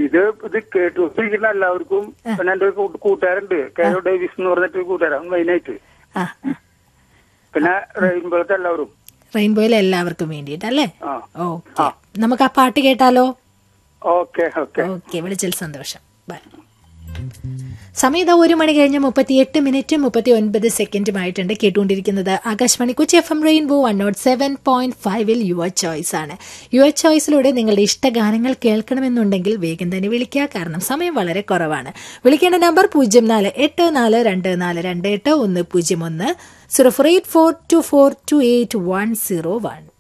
ഇത് ഇത് കേട്ടുകൊണ്ടിരിക്കുന്ന എല്ലാവർക്കും പിന്നെ എന്റെ ഒരു കൂട്ട് കൂട്ടുകാരുണ്ട് കെ ഒ ഡേവിസ് എന്ന് പറഞ്ഞിട്ട് ഒരു കൂട്ടുകാരാണ് മെയിനായിട്ട് ആ പിന്നെ റെയിൻബോളത്തെ എല്ലാവരും റെയിൻബോയിലെ എല്ലാവർക്കും വേണ്ടിയിട്ടല്ലേ ആ ഓക്കെ നമുക്ക് ആ പാട്ട് കേട്ടാലോ ഓക്കെ ഓക്കെ ഓക്കെ വിളിച്ചതിൽ സന്തോഷം ബൈ സമയം ഇതാ ഒരു മണി കഴിഞ്ഞ് മുപ്പത്തിയെട്ട് മിനിറ്റും മുപ്പത്തി ഒൻപത് സെക്കൻഡുമായിട്ടുണ്ട് കേട്ടുകൊണ്ടിരിക്കുന്നത് Akashvani Kochi F M rainbow one nought seven point ഫൈവിൽ യുവർ ചോയ്സ് ആണ് യുവർ ചോയ്സിലൂടെ നിങ്ങളുടെ ഇഷ്ടഗാനങ്ങൾ കേൾക്കണമെന്നുണ്ടെങ്കിൽ വേഗം തന്നെ വിളിക്കുക കാരണം സമയം വളരെ കുറവാണ് വിളിക്കേണ്ട നമ്പർ പൂജ്യം നാല് എട്ട് നാല് രണ്ട് നാല് രണ്ട് എട്ട് ഒന്ന് പൂജ്യം ഒന്ന് zero four eight four two four two eight one zero one